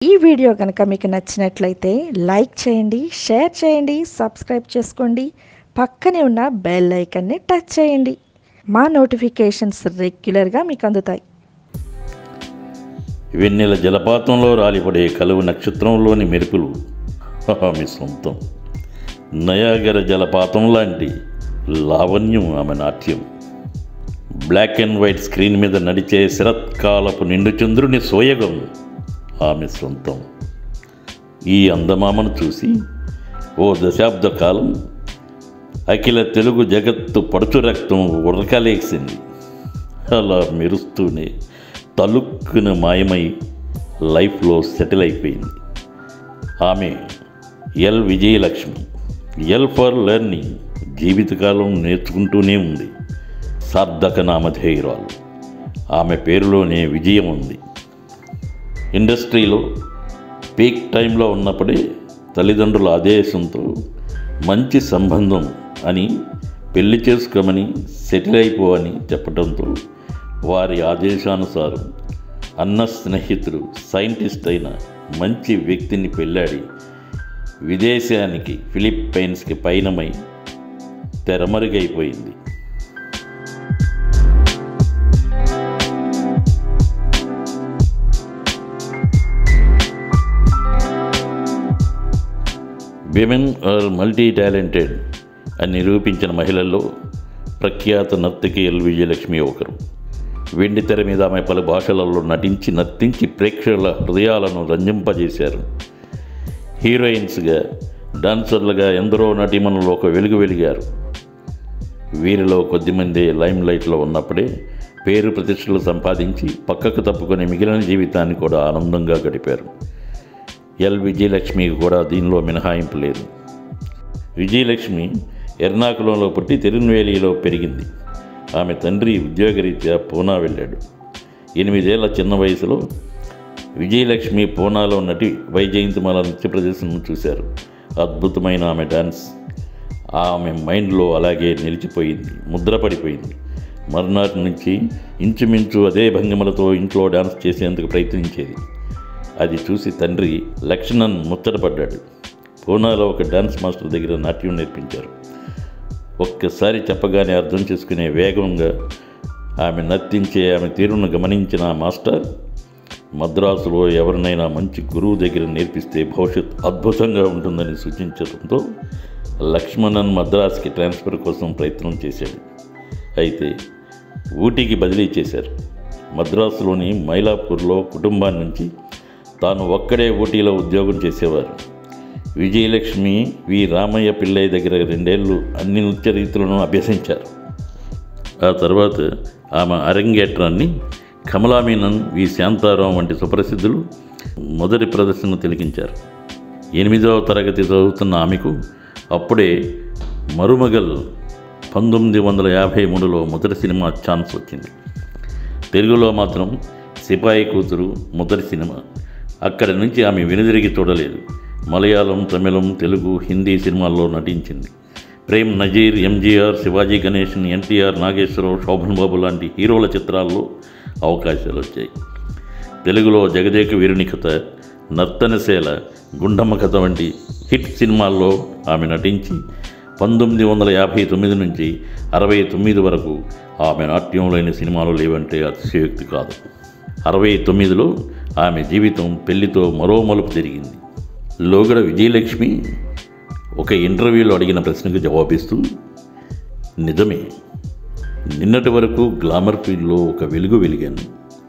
ఈ వీడియో కనుక మీకు నచ్చినట్లయితే లైక్ చేయండి షేర్ చేయండి సబ్స్క్రైబ్ చేసుకోండి పక్కనే ఉన్న బెల్ ఐకన్ని టచ్ చేయండి మా నోటిఫికేషన్స్ రెగ్యులర్గా మీకు అందుతాయి వెన్నెల జలపాతంలో రాలిపడే కలువు నక్షత్రంలోని మెరుపులు ఆమె సొంతం నయాగర జలపాతం లాంటి లావణ్యం ఆమె నాట్యం బ్లాక్ అండ్ వైట్ స్క్రీన్ మీద నడిచే శరత్కాలపు నిండు చంద్రుని సోయగం ఆమె సొంతం ఈ అందమామను చూసి ఓ దశాబ్ద కాలం అఖిల తెలుగు జగత్తు పడుచు రక్తం ఉరకలేసింది అలా మెరుస్తూనే తలుక్కున మాయమై లైఫ్లో సెటిల్ అయిపోయింది ఆమె L Vijayalakshmi L for learning జీవితకాలం నేర్చుకుంటూనే ఉంది సార్థక నామధేయురాలు ఆమె పేరులోనే విజయం ఉంది ఇండస్ట్రీలో పీక్ టైంలో ఉన్నప్పుడే తల్లిదండ్రుల ఆదేశంతో మంచి సంబంధం అని పెళ్లి చేసుకోమని సెటిల్ అయిపోవని చెప్పడంతో వారి ఆదేశానుసారం అన్న స్నేహితుడు సైంటిస్ట్ అయిన మంచి వ్యక్తిని పెళ్ళాడి విదేశానికి ఫిలిప్పైన్స్కి పయనమై తెరమరుగైపోయింది విమెన్ ఆర్ మల్టీ టాలెంటెడ్ అని నిరూపించిన మహిళల్లో ప్రఖ్యాత నర్తకి ఎల్ విజయలక్ష్మి ఒకరు వెండి తెర మీద ఆమె పలు భాషలలో నటించి నర్తించి ప్రేక్షకుల హృదయాలను రంజింపజేశారు హీరోయిన్స్గా డాన్సర్లుగా ఎందరో నటీమణులు ఒక వెలుగు వెలిగారు వీరిలో కొద్దిమంది లైమ్ లైట్లో ఉన్నప్పుడే పేరు ప్రతిష్టలు సంపాదించి పక్కకు తప్పుకొని మిగిలిన జీవితాన్ని కూడా ఆనందంగా గడిపారు ఎల్ విజయలక్ష్మికి కూడా దీనిలో మినహాయింపు లేదు విజయలక్ష్మి ఎర్నాకుళంలో పుట్టి తిరునెల్వేలిలో పెరిగింది ఆమె తండ్రి ఉద్యోగరీత్యా పూనా వెళ్ళాడు ఎనిమిదేళ్ల చిన్న వయసులో విజయలక్ష్మి పూనాలో నటి వైజయంతిమాల నృత్య ప్రదర్శనను చూశారు అద్భుతమైన ఆమె డాన్స్ ఆమె మైండ్లో అలాగే నిలిచిపోయింది ముద్రపడిపోయింది మర్నాటి నుంచి ఇంచుమించు అదే భంగిమలతో ఇంట్లో డాన్స్ చేసేందుకు ప్రయత్నించేది అది చూసి తండ్రి లక్ష్మణన్ ముచ్చటపడ్డాడు పూనాలో ఒక డాన్స్ మాస్టర్ దగ్గర నాట్యం నేర్పించారు ఒక్కసారి చెప్పగానే అర్థం చేసుకునే వేగంగా ఆమె నర్తించే ఆమె తీరును గమనించిన ఆ మాస్టర్ మద్రాసులో ఎవరినైనా మంచి గురువు దగ్గర నేర్పిస్తే భవిష్యత్ అద్భుతంగా ఉంటుందని సూచించడంతో లక్ష్మణన్ మద్రాస్కి ట్రాన్స్ఫర్ కోసం ప్రయత్నం చేశాడు అయితే ఊటీకి బదిలీ చేశారు మద్రాసులోని మైలాపూర్లో కుటుంబాన్ని నుంచి తాను ఒక్కడే ఊటీలో ఉద్యోగం చేసేవారు విజయలక్ష్మి వి రామయ్య పిల్లయ్య దగ్గర రెండేళ్లు అన్ని నృత్య రీతులను అభ్యసించారు ఆ తర్వాత ఆమె అరంగేట్రాన్ని కమలామీనన్ వి శాంతారాం వంటి సుప్రసిద్ధులు మొదటి ప్రదర్శన తిలకించారు ఎనిమిదవ తరగతి చదువుతున్న ఆమెకు అప్పుడే మరుమగల్ పంతొమ్మిది వందల యాభై మూడులో మొదటి సినిమా ఛాన్స్ వచ్చింది తెలుగులో మాత్రం సిపాయి కూతురు మొదటి సినిమా అక్కడి నుంచి ఆమె వెనుదిరిగి చూడలేదు మలయాళం తమిళం తెలుగు హిందీ సినిమాల్లో నటించింది ప్రేమ్ నజీర్ ఎంజీఆర్ శివాజీ గణేషన్ ఎన్టీఆర్ నాగేశ్వరరావు శోభన్ బాబు లాంటి హీరోల చిత్రాల్లో అవకాశాలు వచ్చాయి తెలుగులో జగదేక వీరుని కథ నర్తనశేల గుండమ్మ కథ వంటి హిట్ సినిమాల్లో ఆమె నటించి పంతొమ్మిది వందల యాభై తొమ్మిది నుంచి అరవై తొమ్మిది వరకు ఆమె నాట్యం లేని సినిమాలు లేవంటే అతిశయోక్తి కాదు అరవై తొమ్మిదిలో ఆమె జీవితం పెళ్లితో మరో మలుపు తిరిగింది లోగడ విజయలక్ష్మి ఒక ఇంటర్వ్యూలో అడిగిన ప్రశ్నకు జవాబిస్తూ నిజమే నిన్నటి వరకు గ్లామర్ ఫీల్డ్లో ఒక వెలుగు వెలిగాను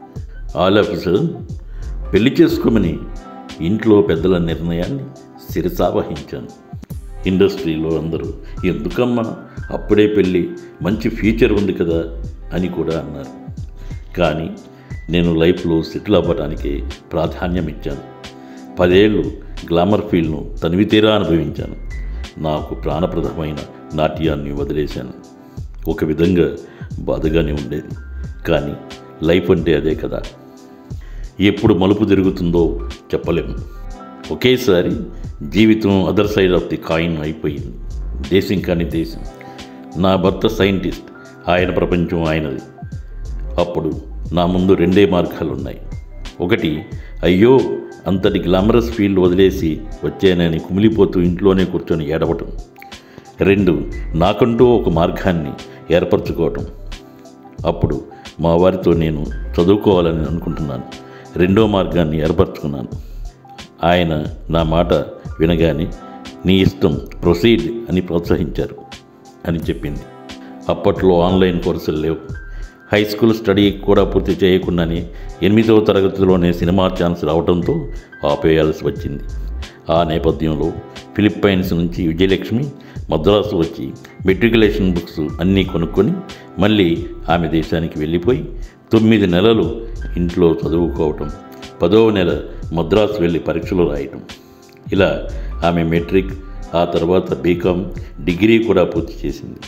ఆల్ ఆఫీసర్ పెళ్లి చేసుకోమని ఇంట్లో పెద్దల నిర్ణయాన్ని శిరసావహించాను ఇండస్ట్రీలో అందరూ ఎందుకమ్మా అప్పుడే పెళ్ళి మంచి ఫ్యూచర్ ఉంది కదా అని కూడా అన్నారు కానీ నేను లైఫ్లో సెటిల్ అవ్వడానికే ప్రాధాన్యం ఇచ్చాను పదేళ్ళు గ్లామర్ ఫీల్డ్ను తనివితీరా అనుభవించాను నాకు ప్రాణప్రదమైన నాట్యాన్ని వదిలేశాను ఒక విధంగా బాధగానే ఉండేది కానీ లైఫ్ అంటే అదే కదా ఎప్పుడు మలుపు తిరుగుతుందో చెప్పలేము ఒకేసారి జీవితం other side of the coin అయిపోయింది దేశం కాని దేశం నా భర్త సైంటిస్ట్ ఆయన ప్రపంచం ఆయనది అప్పుడు నా ముందు రెండే మార్గాలు ఉన్నాయి ఒకటి అయ్యో అంతటి గ్లామరస్ ఫీల్డ్ వదిలేసి వచ్చానని కుమిలిపోతూ ఇంట్లోనే కూర్చొని ఏడవటం రెండు నాకంటూ ఒక మార్గాన్ని ఏర్పరచుకోవటం అప్పుడు మా వారితో నేను చదువుకోవాలని అనుకుంటున్నాను రెండో మార్గాన్ని ఏర్పరచుకున్నాను ఆయన నా మాట వినగానే నీ ఇష్టం ప్రొసీడ్ అని ప్రోత్సహించారు అని చెప్పింది అప్పట్లో ఆన్లైన్ కోర్సులు లేవు హై స్కూల్ స్టడీ కూడా పూర్తి చేయకుండానే ఎనిమిదవ తరగతిలోనే సినిమా ఛాన్స్ రావడంతో ఆపేయాల్సి వచ్చింది ఆ నేపథ్యంలో ఫిలిప్పైన్స్ నుంచి విజయలక్ష్మి మద్రాసు వచ్చి మెట్రికులేషన్ బుక్స్ అన్నీ కొనుక్కొని మళ్ళీ ఆమె దేశానికి వెళ్ళిపోయి తొమ్మిది నెలలు ఇంట్లో చదువుకోవటం పదవ నెల మద్రాసు వెళ్ళి పరీక్షలు రాయటం ఇలా ఆమె మెట్రిక్ ఆ తర్వాత బీకామ్ డిగ్రీ కూడా పూర్తి చేసింది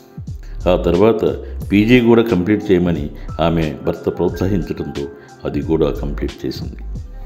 ఆ తర్వాత పీజీ కూడా కంప్లీట్ చేయమని ఆమె భర్త ప్రోత్సహించడంతో అది కూడా కంప్లీట్ చేసింది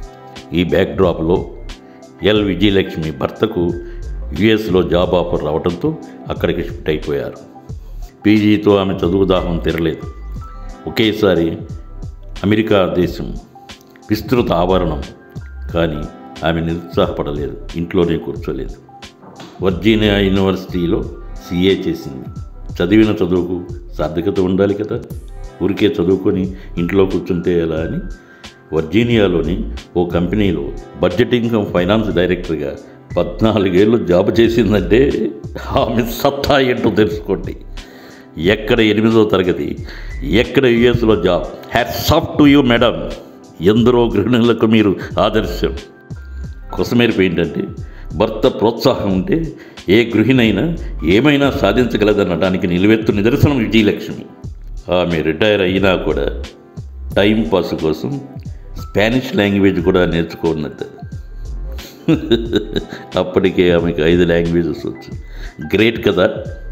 ఈ బ్యాక్డ్రాప్లో ఎల్ విజయలక్ష్మి భర్తకు యుఎస్లో జాబ్ ఆఫర్ రావడంతో అక్కడికి షిఫ్ట్ అయిపోయారు పీజీతో ఆమె చదువు దాహం తెరలేదు ఒకేసారి అమెరికా దేశం విస్తృత ఆవరణం కానీ ఆమె నిరుత్సాహపడలేదు ఇంట్లోనే కూర్చోలేదు వర్జీనియా యూనివర్సిటీలో సీఏ చేసింది చదివిన చదువుకు సార్థకత ఉండాలి కదా ఊరికే చదువుకొని ఇంట్లో కూర్చుంటే ఎలా అని వర్జీనియాలోని ఓ కంపెనీలో బడ్జెటింగ్ కమ్ ఫైనాన్స్ డైరెక్టర్గా పద్నాలుగేళ్ళు జాబ్ చేసిందంటే ఆమె సత్తా ఏంటో తెలుసుకోండి ఎక్కడ ఎనిమిదో తరగతి ఎక్కడ యుఎస్లో job hats off to you madam ఎందరో గృహిణులకు మీరు ఆదర్శం కొసమేరపు ఏంటంటే భర్త ప్రోత్సాహం ఉంటే ఏ గృహిణైనా ఏమైనా సాధించగలదనడానికి నిలువెత్తు నిదర్శనం విజయలక్ష్మి ఆమె రిటైర్ అయినా కూడా టైం పాస్ కోసం స్పానిష్ లాంగ్వేజ్ కూడా నేర్చుకున్నట్టు అప్పటికే ఆమెకు ఐదు లాంగ్వేజెస్ వచ్చు గ్రేట్ కదా